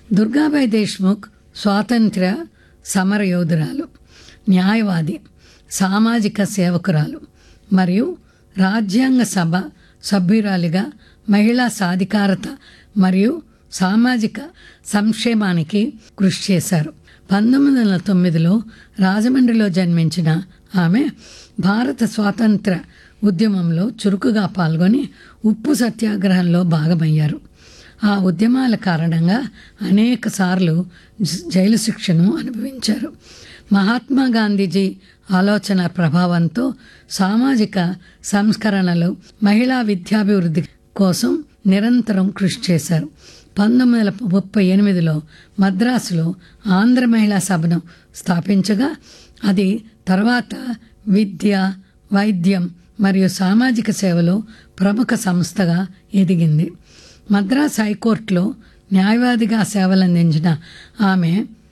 దుర్గాబాయి దేశ్ముఖ్ స్వాతంత్ర్య సమరయోధురాలు న్యాయవాది సామాజిక సేవకురాలు మరియు రాజ్యాంగ సభ సభ్యురాలిగా మహిళా సాధికారత మరియు సామాజిక సంక్షేమానికి కృషి చేశారు పంతొమ్మిది వందల తొమ్మిదిలో రాజమండ్రిలో జన్మించిన ఆమె భారత స్వాతంత్ర ఉద్యమంలో చురుకుగా పాల్గొని ఉప్పు సత్యాగ్రహంలో భాగమయ్యారు ఆ ఉద్యమాల కారణంగా అనేక సార్లు జైలు శిక్షను అనుభవించారు మహాత్మా గాంధీజీ ఆలోచన ప్రభావంతో సామాజిక సంస్కరణలు మహిళా విద్యాభివృద్ధి కోసం నిరంతరం కృషి చేశారు పంతొమ్మిది వందల ముప్పై ఎనిమిదిలో మద్రాసులో ఆంధ్ర మహిళా సభను స్థాపించగా అది తర్వాత విద్య వైద్యం మరియు సామాజిక సేవలో ప్రముఖ సంస్థగా ఎదిగింది మద్రాస్ హైకోర్టులో న్యాయవాదిగా సేవలందించిన ఆమె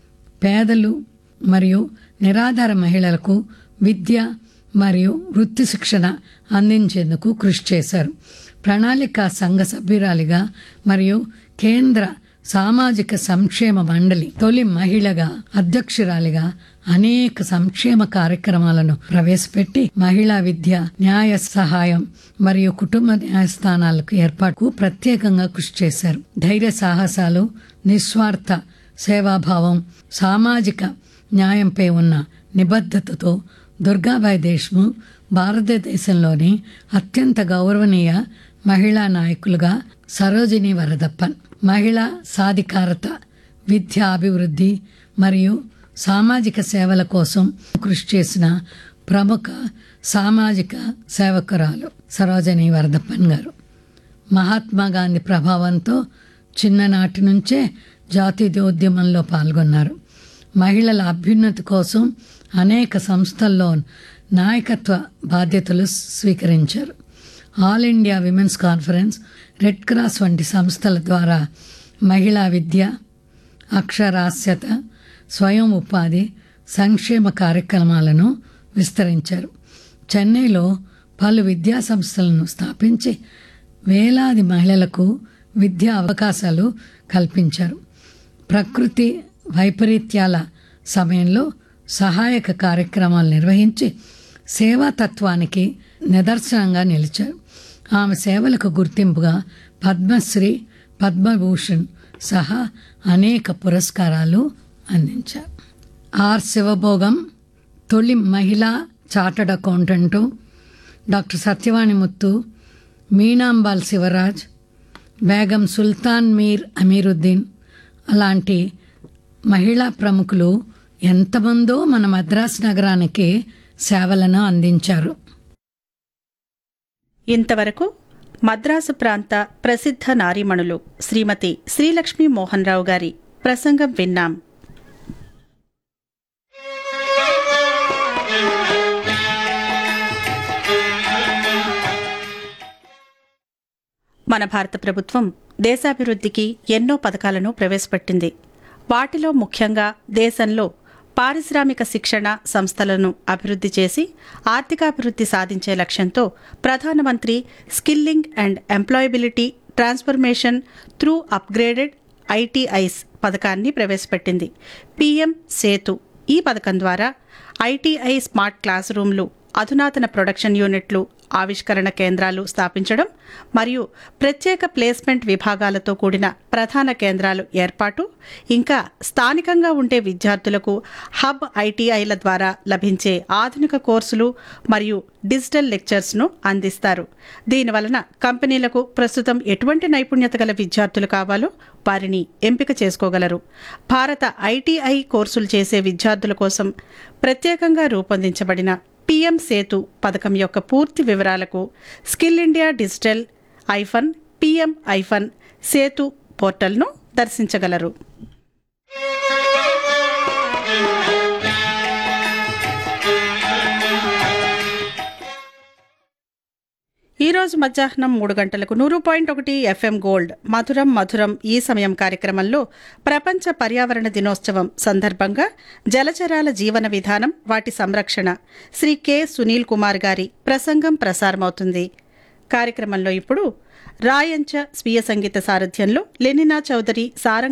పేదలు మరియు నిరాధార మహిళలకు విద్య మరియు వృత్తి శిక్షణ అందించేందుకు కృషి చేశారు ప్రణాళిక సంఘ సభ్యురాలిగా మరియు కేంద్ర సామాజిక సంక్షేమ మండలి తొలి మహిళగా అధ్యక్షురాలిగా అనేక సంక్షేమ కార్యక్రమాలను ప్రవేశపెట్టి మహిళా విద్య న్యాయ సహాయం మరియు కుటుంబ న్యాయస్థానాలకు ఏర్పాటుకు ప్రత్యేకంగా కృషి చేశారు ధైర్య సాహసాలు నిస్వార్థ సేవాభావం సామాజిక న్యాయంపై ఉన్న నిబద్ధతతో దుర్గాబాయి దేశ్ముఖ్ భారతదేశంలోని అత్యంత గౌరవనీయ మహిళా నాయకులుగా సరోజిని వరదప్పన్ మహిళా సాధికారత విద్య అభివృద్ధి మరియు సామాజిక సేవల కోసం కృషి చేసిన ప్రముఖ సామాజిక సేవకురాలు సరోజిని వరదప్పన్ గారు మహాత్మా గాంధీ ప్రభావంతో చిన్ననాటి నుంచే జాతీయోద్యమంలో పాల్గొన్నారు మహిళల అభ్యున్నతి కోసం అనేక సంస్థల్లో నాయకత్వ బాధ్యతలు స్వీకరించారు all India women's conference red cross వంటి సంస్థల ద్వారా మహిళా విద్య అక్షరాస్యత స్వయం ఉపాధి సంక్షేమ కార్యక్రమాలను విస్తరించారు చెన్నైలో పలు విద్యా సంస్థలను స్థాపించి వేలాది మహిళలకు విద్యా అవకాశాలు కల్పించారు ప్రకృతి వైపరీత్యాల సమయంలో సహాయక కార్యక్రమాలు నిర్వహించి సేవాతత్వానికి నిదర్శనంగా నిలిచారు ఆమె సేవలకు గుర్తింపుగా పద్మశ్రీ పద్మభూషణ్ సహా అనేక పురస్కారాలు అందించారు ఆర్ శివభోగం తొలి మహిళా chartered accountant doctor Satyavani Muthu Meenambal Sivaraj Begum Sultan Mir Ameeruddin అలాంటి మహిళా ప్రముఖులు ఎంతమందో మన మద్రాస్ నగరానికి సేవలను అందించారు ఇంతవరకు మద్రాసు ప్రాంత ప్రసిద్ధ నారీమణులు శ్రీమతి శ్రీలక్ష్మీ మోహన్ రావు గారి ప్రసంగం విన్నాం మన భారత ప్రభుత్వం దేశాభివృద్ధికి ఎన్నో పథకాలను ప్రవేశపెట్టింది వాటిలో ముఖ్యంగా దేశంలో పారిశ్రామిక శిక్షణ సంస్థలను అభివృద్ధి చేసి ఆర్థికాభివృద్ధి సాధించే లక్ష్యంతో ప్రధానమంత్రి skilling and employability transformation through upgraded ITIs పథకాన్ని ప్రవేశపెట్టింది పీఎం సేతు ఈ పథకం ద్వారా ఐటీఐ స్మార్ట్ క్లాస్ రూమ్లు అధునాతన ప్రొడక్షన్ యూనిట్లు ఆవిష్కరణ కేంద్రాలు స్థాపించడం మరియు ప్రత్యేక ప్లేస్మెంట్ విభాగాలతో కూడిన ప్రధాన కేంద్రాలు ఏర్పాటు ఇంకా స్థానికంగా ఉండే విద్యార్థులకు హబ్ ఐటీఐల ద్వారా లభించే ఆధునిక కోర్సులు మరియు డిజిటల్ లెక్చర్స్ను అందిస్తారు దీనివలన కంపెనీలకు ప్రస్తుతం ఎటువంటి నైపుణ్యత గల విద్యార్థులు కావాలో వారిని ఎంపిక చేసుకోగలరు భారత ఐటీఐ కోర్సులు చేసే విద్యార్థుల కోసం ప్రత్యేకంగా రూపొందించబడిన పీఎం సేతు పథకం యొక్క పూర్తి వివరాలకు స్కిల్ ఇండియా డిజిటల్ ఐఫన్ పీఎం ఐఫన్ సేతు పోర్టల్ను దర్శించగలరు ఈ రోజు మధ్యాహ్నం మూడు గంటలకు నూరు పాయింట్ ఒకటి ఎఫ్ఎం గోల్డ్ మధురం మధురం ఈ సమయం కార్యక్రమంలో ప్రపంచ పర్యావరణ దినోత్సవం సందర్భంగా జలచరాల జీవన విధానం వాటి సంరక్షణ శ్రీ కె సునీల్ కుమార్ గారి ప్రసంగం ప్రసారమవుతుంది కార్యక్రమంలో ఇప్పుడు రాయంచ స్వీయ సంగీత సారథ్యంలో లెనినా చౌదరి సారంగ